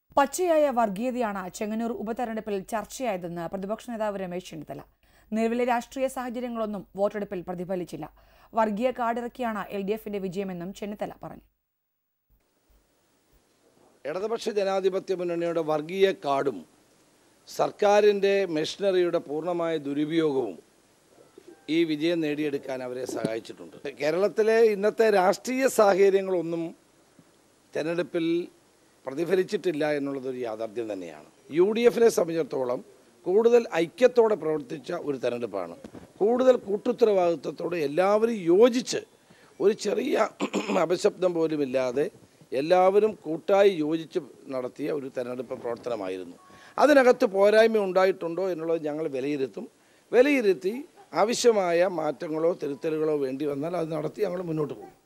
പച്ചയായ വർഗീയതയാണ് ചെങ്ങന്നൂർ ഉപതെരഞ്ഞെടുപ്പിൽ ചർച്ചയായതെന്ന് പ്രതിപക്ഷ നേതാവ് രമേശ് ചെന്നിത്തല നിലവിലെ രാഷ്ട്രീയ സാഹചര്യങ്ങളൊന്നും വോട്ടെടുപ്പിൽ പ്രതിഫലിച്ചില്ല വർഗീയ കാർഡിറക്കിയാണ് എൽ ഡി എഫിന്റെ വിജയമെന്നും ചെന്നിത്തല പറഞ്ഞു ഇടതുപക്ഷ ജനാധിപത്യ മുന്നണിയുടെ വർഗീയ കാർഡും സർക്കാരിൻ്റെ മെഷീനറിയുടെ പൂർണ്ണമായ ദുരുപയോഗവും ഈ വിജയം നേടിയെടുക്കാൻ അവരെ സഹായിച്ചിട്ടുണ്ട് കേരളത്തിലെ ഇന്നത്തെ രാഷ്ട്രീയ സാഹചര്യങ്ങളൊന്നും തെരഞ്ഞെടുപ്പിൽ പ്രതിഫലിച്ചിട്ടില്ല എന്നുള്ളതൊരു യാഥാർത്ഥ്യം തന്നെയാണ് യു ഡി എഫിനെ സംബന്ധിച്ചിടത്തോളം കൂടുതൽ ഐക്യത്തോടെ പ്രവർത്തിച്ച ഒരു തെരഞ്ഞെടുപ്പാണ് കൂടുതൽ കൂട്ടുത്തരവാദിത്വത്തോടെ എല്ലാവരും യോജിച്ച് ഒരു ചെറിയ അപശബ്ദം പോലുമില്ലാതെ എല്ലാവരും കൂട്ടായി യോജിച്ച് നടത്തിയ ഒരു തെരഞ്ഞെടുപ്പ് പ്രവർത്തനമായിരുന്നു അതിനകത്ത് പോരായ്മ ഉണ്ടായിട്ടുണ്ടോ എന്നുള്ളത് ഞങ്ങൾ വിലയിരുത്തും വിലയിരുത്തി ആവശ്യമായ മാറ്റങ്ങളോ തിരുത്തലുകളോ വേണ്ടി വന്നാൽ അത് നടത്തി ഞങ്ങൾ മുന്നോട്ട് പോകും